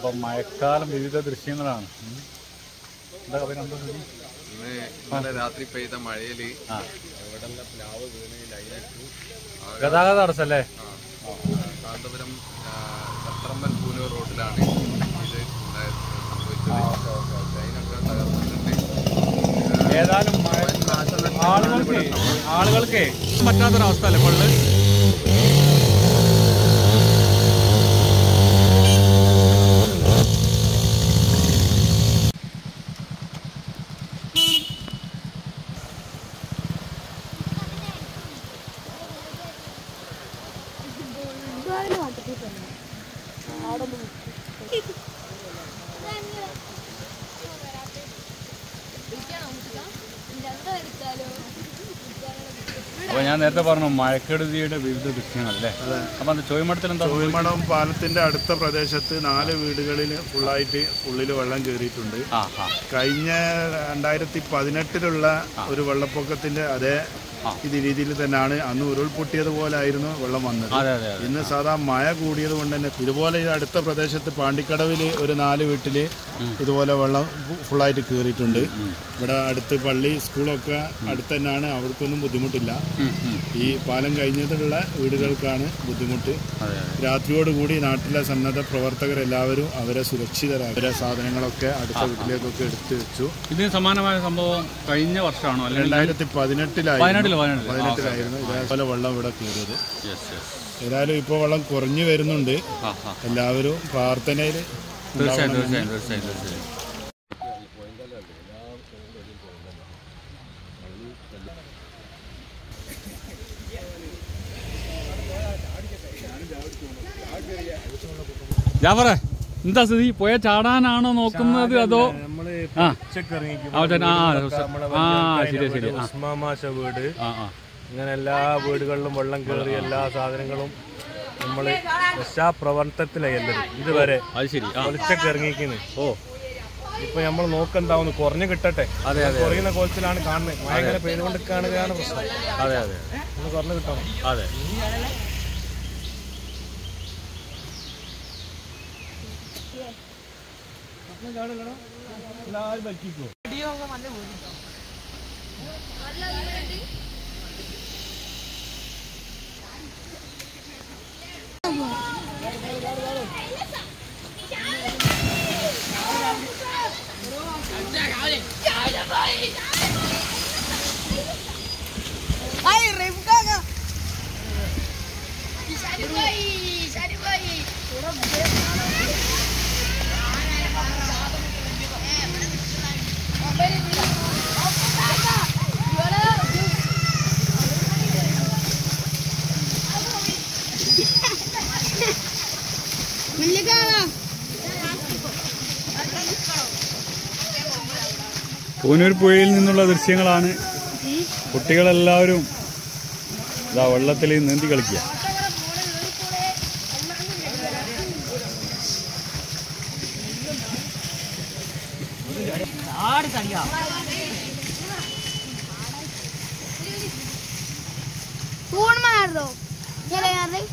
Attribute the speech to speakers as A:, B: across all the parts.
A: അപ്പം മഴക്കാലം വിവിധ ദൃശ്യങ്ങളാണ് ഉം. എന്താ അഭിനന്ദ
B: ഇന്ന് ഇന്നലെ രാത്രി പെയ്ത മഴയില്
A: ആ
B: ഇവിടെ പ്ലാവ് വീണ് ലൈനിട്ടു
A: ഗതാഗത തടസ്സല്ലേ
B: കാന്തപുരം ആ, ചത്രമ്പൻ പൂനൂർ റോഡിലാണ് ഇത് ഉണ്ടായത് സംഭവിച്ചത് ലൈനൊക്കെ തകർന്നിട്ടുണ്ട്
A: ഏതായാലും മഴ ആളുകൾക്ക് ആളുകൾക്ക് പറ്റാത്തൊരവസ്ഥ അല്ലേ ഇപ്പോൾ ഉള്ളത്? അപ്പൊ ഞാൻ നേരത്തെ പറഞ്ഞു മഴക്കെടുതിയുടെ വിവിധ ദൃശ്യങ്ങളല്ലേ അപ്പൊ അത് ചോയ്മഠത്തിൽ എന്താ
C: കോഴിമടം പാലത്തിന്റെ അടുത്ത പ്രദേശത്ത് നാല് വീടുകളിൽ ഫുള്ളായിട്ട് ഉള്ളിൽ വെള്ളം കയറിയിട്ടുണ്ട്
A: ആ ആ
C: കഴിഞ്ഞ രണ്ടായിരത്തി പതിനെട്ടിലുള്ള ഒരു വെള്ളപ്പൊക്കത്തിന്റെ അതേ ഇത് രീതിയിൽ തന്നെയാണ് അന്ന് ഉരുൾപൊട്ടിയതുപോലെ ആയിരുന്നു വെള്ളം വന്നത്
A: അതെ അതെ അതെ
C: ഇന്ന് സാധാ മഴ കൂടിയത് കൊണ്ട് തന്നെ ഇതുപോലെ ഈ അടുത്ത പ്രദേശത്ത് പാണ്ടിക്കടവിൽ ഒരു നാല് വീട്ടിൽ ഇതുപോലെ വെള്ളം ഫു- ഫുള്ളായിട്ട് കയറിയിട്ടുണ്ട് ഇവിടെ അടുത്ത് പള്ളി സ്കൂളൊക്കെ അടുത്ത് തന്നെയാണ് അവർക്കൊന്നും ബുദ്ധിമുട്ടില്ല
A: ഉം, ഉം.
C: ഈ പാലം കഴിഞ്ഞിട്ടുള്ള വീടുകൾക്കാണ് ബുദ്ധിമുട്ട്
A: അതെ അതെ
C: രാത്രിയോടുകൂടി നാട്ടിലെ സന്നദ്ധ പ്രവർത്തകരെല്ലാവരും അവരെ സുരക്ഷിതരാക്കി അവരെ സാധനങ്ങളൊക്കെ അടുത്ത വീട്ടിലേക്കൊക്കെ എടുത്തു വെച്ചു
A: ഇതിന് സമാനമായ സംഭവം കഴിഞ്ഞ വർഷമാണോ അല്ലെങ്കിൽ
C: രണ്ടായിരത്തി പതിനെട്ടിലായിരുന്നു
A: വയനാട്ടിൽ വയനാട്ടിൽ
C: പതിനെട്ടിലായിരുന്നു ഇതേപോലെ വെള്ളം ഇവിടെ കയറിയത്
A: യെസ് യെസ്
C: ഏതായാലും ഇപ്പോൾ വെള്ളം കുറഞ്ഞു വരുന്നുണ്ട്
A: ആ ആ
C: എല്ലാവരും പ്രാർത്ഥനയിൽ
A: തീർച്ചയായും തീർച്ചയായും തീർച്ചയായും തീർച്ചയായും ജാഫറെ എന്താ സ്ഥിതി പോയ ചാടാനാണോ നോക്കുന്നത് അതോ
D: നമ്മള്
A: ആ
D: ഉച്ചക്ക് ഇറങ്ങിക്കും
A: ആ, ഉച്ചക്ക്, ആ, ആ, ആ, ശരി, ശരി, ആ.
D: ഉസ്മാമാശ വീട്
A: ആ ആ
D: അങ്ങനെ എല്ലാ വീടുകളിലും വെള്ളം കയറി എല്ലാ സാധനങ്ങളും നമ്മള് രക്ഷാപ്രവർത്തനത്തിലായി എല്ലാവരും ഇതുവരെ
A: അത് ശരി ആ
D: ഒളിച്ചൊക്കെ ഇറങ്ങിക്കുന്നു
A: ഓ
D: ഇപ്പൊ നമ്മൾ നോക്കെന്താവുന്നു കുറഞ്ഞു കിട്ടട്ടെ
A: അതെ, അതെ.
D: കുറയുന്ന കോലത്തിലാണ് കാണുന്നത് ഭയങ്കര പെയ്തുകൊണ്ട് കാണുകയാണ് പ്രശ്നം
A: അതെ അതെ
D: ഒന്ന് കുറഞ്ഞു കിട്ടണം
A: അതെ
E: Ay, Rimka Cari bayi, cari bayi.
A: Poonoor പുഴയിൽ നിന്നുള്ള ദൃശ്യങ്ങളാണ് കുട്ടികളെല്ലാവരും ഇതാ വെള്ളത്തിൽ നീന്തി കളിക്കുക
E: कौन मार दो चलो यार देख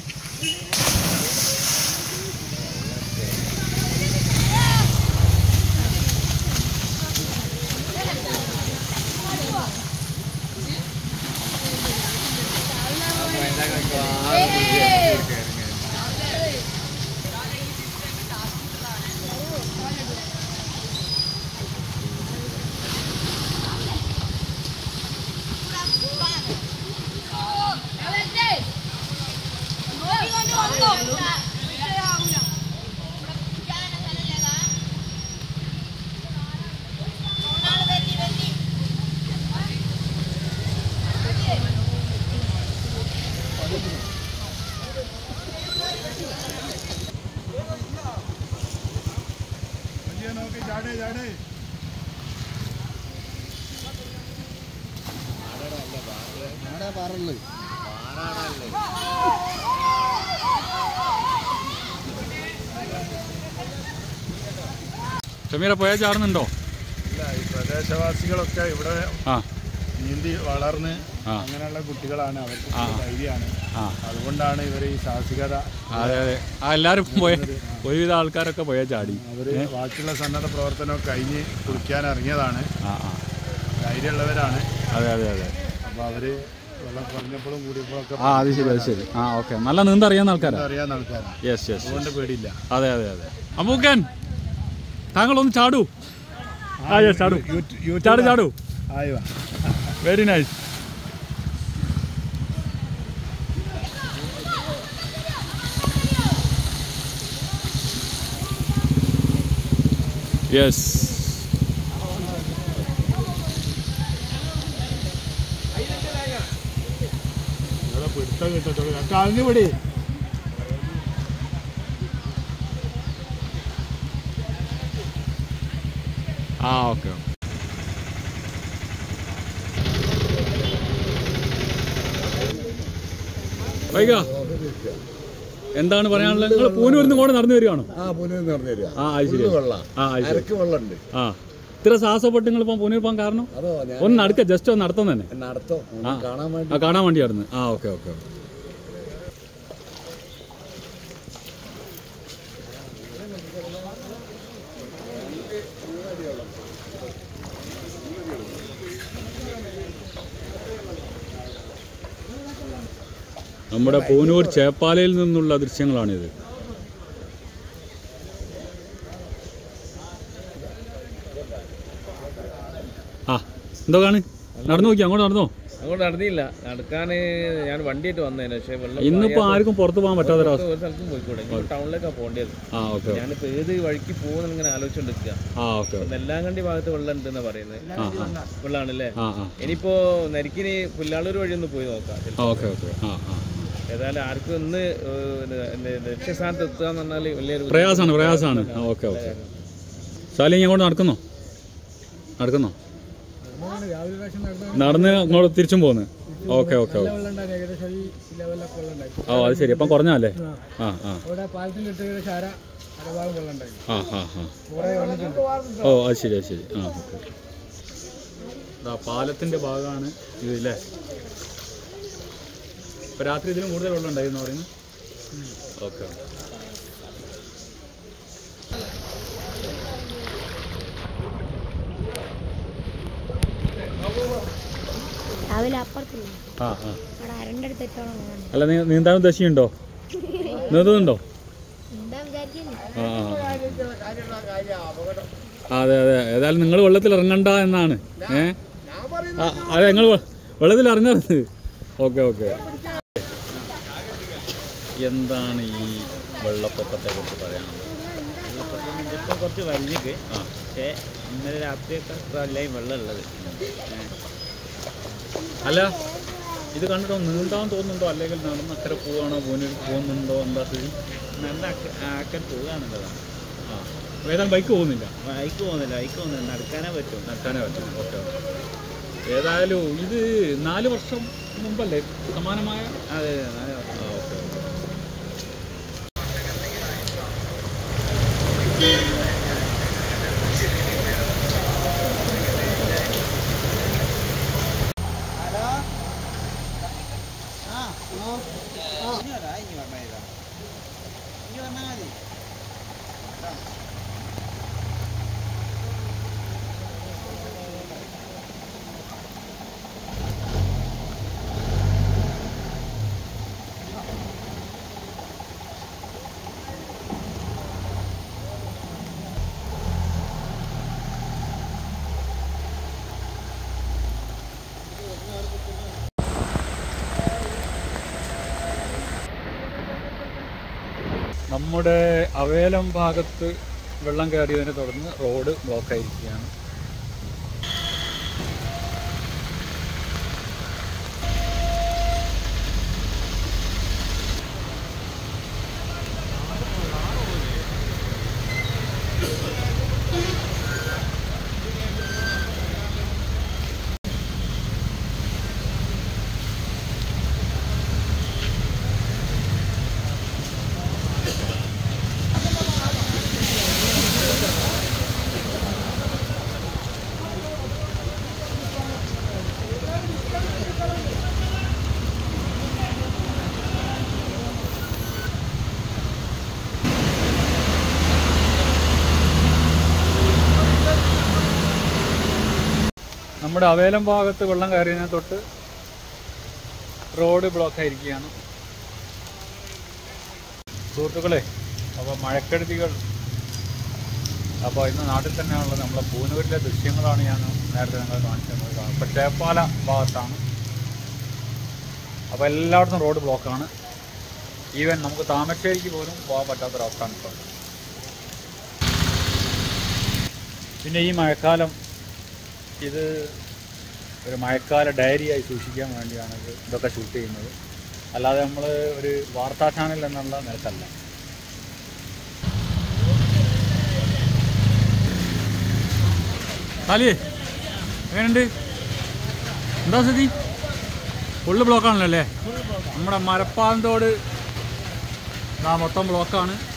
A: ഷമീറ പോയാൽ ചാടുന്നുണ്ടോ
C: ഇല്ല ഈ പ്രദേശവാസികളൊക്കെ ഇവിടെ
A: ആ
C: നീന്തി വളർന്ന്
A: ആ.
C: അങ്ങനെയുള്ള കുട്ടികളാണ് അവർക്ക്
A: ആ.
C: ധൈര്യമാണ്
A: ആ
C: അതുകൊണ്ടാണ് ഇവർ ഈ സാഹസികത
A: അതെ അതെ ആ എല്ലാവരും പോയ ഒരുവിധ ആൾക്കാരൊക്കെ പോയാൽ ചാടി
C: അവർ ബാക്കിയുള്ള സന്നദ്ധ പ്രവർത്തനമൊക്കെ കഴിഞ്ഞ് കുളിക്കാൻ ഇറങ്ങിയതാണ്
A: ആ ആ
C: ധൈര്യമുള്ളവരാണ്
A: അതെ അതെ അതെ
C: അപ്പോൾ അവർ വെള്ളം കുറഞ്ഞപ്പോഴും കൂടിയപ്പോഴൊക്കെ
A: ആ അത് ശരി അത് ശരി ആ ഓക്കെ നല്ല നീന്ത അറിയാവുന്ന ആൾക്കാരാ
C: അറിയാവുന്ന ആൾക്കാരാണ്
A: യെസ് യെസ്
C: അതുകൊണ്ട് പേടിയില്ല
A: അതെ അതെ അതെ അമ്മൂക്കൻ താങ്കളൊന്ന് ചാടൂ ആ യെസ് ചാടൂ ചാടു ചാടൂ
C: ആയി വാ
A: വെരി നൈസ് യെസ്
C: ഇവിടെ പിടുത്തം കിട്ടത്തുള്ളൂ കളഞ്ഞു പിടി
A: ആ ഓക്കെ വൈക എന്താണ് പറയാനുള്ളത് നിങ്ങൾ പൂനൂരിന്ന് കൂടെ നടന്നു വരികയാണോ
F: ആ പുനര് പറഞ്ഞു തരിക
A: ആ അത് ശരി
F: വെള്ളം
A: ആ അത് ശരി
F: അരക്ക് വെള്ളമുണ്ട്
A: ആ ഇത്ര സാഹസപ്പെട്ട് നിങ്ങൾ ഇപ്പം പൂനൂർ പോകാൻ കാരണം
F: അതോ ഞാൻ
A: ഒന്ന് നടക്ക ജസ്റ്റ് ഒന്ന് നടത്താൻ തന്നെ
F: നടത്തോ ഒന്ന്
A: ആ.
F: കാണാൻ വേണ്ടി
A: ആ കാണാൻ വേണ്ടിയായിരുന്നു ആ ഓക്കെ ഓക്കെ നമ്മുടെ പൂനൂർ ചേപ്പാലയിൽ നിന്നുള്ള ദൃശ്യങ്ങളാണിത് ആ എന്തോ കാണ് നടന്നു നോക്കി അങ്ങോട്ട് നടന്നോ
G: അങ്ങോട്ട് നടന്നില്ല നടക്കാൻ ഞാൻ വണ്ടിയായിട്ട് വന്നതിന് പക്ഷേ വെള്ളം
A: ഇന്നിപ്പോ ആർക്കും പുറത്ത് പോകാൻ പറ്റാത്തൊരവസ്ഥ
G: ഒരു സ്ഥലത്തും പോയിക്കൂടെ ഇനി ടൗണിലേക്കാണ് പോകേണ്ടത്
A: ആ ഓക്കെ
G: ഞാനിപ്പോൾ ഏത് വഴിക്ക് പോകുന്ന ഇങ്ങനെ ആലോചിച്ചുകൊണ്ടിരിക്കുക
A: ആ ഓക്കെ
G: നെല്ലാങ്കണ്ടി ഭാഗത്ത് വെള്ളം ഉണ്ടെന്നാ പറയുന്നത്
A: ആ ആ
G: വെള്ളമാണല്ലേ
A: ആ ആ
G: ഇനിയിപ്പോ നരിക്കിനി പുല്ലാളൂർ വഴി ഒന്ന് പോയി നോക്കാം
A: ആ ഓക്കെ ഓക്കെ ആ ആ
G: ഏതായാലും ആർക്കും ഒന്ന് ഏഹ്, എന്ത് ലക്ഷ്യസ്ഥാനത്ത് എത്തുക എന്ന് പറഞ്ഞാൽ വലിയൊരു
A: പ്രയാസമാണ് പ്രയാസമാണ് ആ ഓക്കെ ഓക്കെ ശാലി അങ്ങോട്ട് നടക്കുന്നോ നടക്കുന്നോ നടന്ന് അങ്ങോട്ട് തിരിച്ചും പോന്ന് ഓക്കെ ഓക്കെ ഓക്കെ ഓ അത് ശരി അപ്പം കുറഞ്ഞല്ലേ ആ ആ ആ ആ ആ ഓ അത് ശരി അത് ശരി ആ ഓക്കെ ഇതാ പാലത്തിൻ്റെ ഭാഗമാണ് ഇത് അല്ലേ ഇപ്പം രാത്രി ഇതിലും കൂടുതൽ വെള്ളം ഉണ്ടായിരുന്നു പറയുന്നത് ഓക്കെ
E: രാവിലെ അപ്പുറത്തില്ല
A: ആ ആ
E: അവിടെ അരൻ്റെ അടുത്ത് എത്തോളം പോകണം
A: അല്ല നീ നീന്താൻ ഉദ്ദേശിക്കുന്നുണ്ടോ നീന്തുന്നുണ്ടോ
E: എന്താ വിചാരിക്കുന്നു
A: ആ ആ. അതെ അതെ ഏതായാലും നിങ്ങൾ വെള്ളത്തിൽ ഇറങ്ങണ്ട എന്നാണ് ഏ ആ അതെ നിങ്ങൾ വെള്ളത്തിൽ ഇറങ്ങരുത് ഓക്കെ ഓക്കെ എന്താണ് ഈ വെള്ളപ്പൊക്കത്തെ കുറിച്ച് പറയാനുള്ളത്
H: ഇതിപ്പോൾ കുറച്ച് വലിഞ്ഞിക്ക് പക്ഷേ ഇന്നലെ രാത്രിയൊക്കെ നല്ലയും വെള്ളം ഉള്ളത്
A: അല്ല ഇത് കണ്ടിട്ടോ നീന്താൻ തോന്നുന്നുണ്ടോ അല്ലെങ്കിൽ നടന്ന് അക്കരെ പോവാണോ പൂനൂർക്ക് പോകുന്നുണ്ടോ എന്താ സ്ഥിതി
H: നല്ല ആക്കാൻ പോകാന്നുള്ളതാണ്
A: ആ ഏതായാലും ബൈക്ക് പോകുന്നില്ല
H: ബൈക്ക് പോകുന്നില്ല ബൈക്ക് പോകുന്നില്ല നടക്കാനേ പറ്റും
A: നടക്കാനേ പറ്റും ഓക്കെ ഓക്കെ ഏതായാലും ഇത് നാല് വർഷം മുമ്പല്ലേ സമാനമായ
H: അതെ അതെ നല്ല
A: ആ ഓക്കെ ഓക്കെ നമ്മുടെ അവേലം ഭാഗത്ത് വെള്ളം കയറിയതിനെ തുടർന്ന് റോഡ് ബ്ലോക്ക് ആയിരിക്കുകയാണ് നമ്മുടെ അവേലം ഭാഗത്ത് വെള്ളം കയറിയതിനെ തൊട്ട് റോഡ് ബ്ലോക്ക് ആയിരിക്കുകയാണ് സുഹൃത്തുക്കളെ അപ്പോൾ മഴക്കെടുതികൾ അപ്പോൾ ഇന്ന് നാട്ടിൽ തന്നെയാണുള്ളത് നമ്മളെ പൂനൂരിലെ ദൃശ്യങ്ങളാണ് ഞാൻ നേരത്തെ നിങ്ങൾ കാണിച്ചത് അപ്പോൾ ചേപ്പാല ഭാഗത്താണ് അപ്പോൾ എല്ലായിടത്തും റോഡ് ബ്ലോക്കാണ് ഈവൻ നമുക്ക് താമരശ്ശേരിക്ക് പോലും പോകാൻ പറ്റാത്തൊരവസ്ഥയാണ് ഇപ്പോൾ പിന്നെ ഈ മഴക്കാലം ഇത് ഒരു മഴക്കാല ഡയറിയായി സൂക്ഷിക്കാൻ വേണ്ടിയാണ് ഇത് ഇതൊക്കെ ഷൂട്ട് ചെയ്യുന്നത് അല്ലാതെ നമ്മൾ ഒരു വാർത്താ ചാനൽ എന്നുള്ള നിലക്കല്ല കാലി എങ്ങനെയുണ്ട് എന്താ സ്ഥിതി ഫുള്ള് ബ്ലോക്കാണല്ലോ അല്ലേ നമ്മുടെ മരപ്പാന്തോട് ഇതാ മൊത്തം ബ്ലോക്കാണ്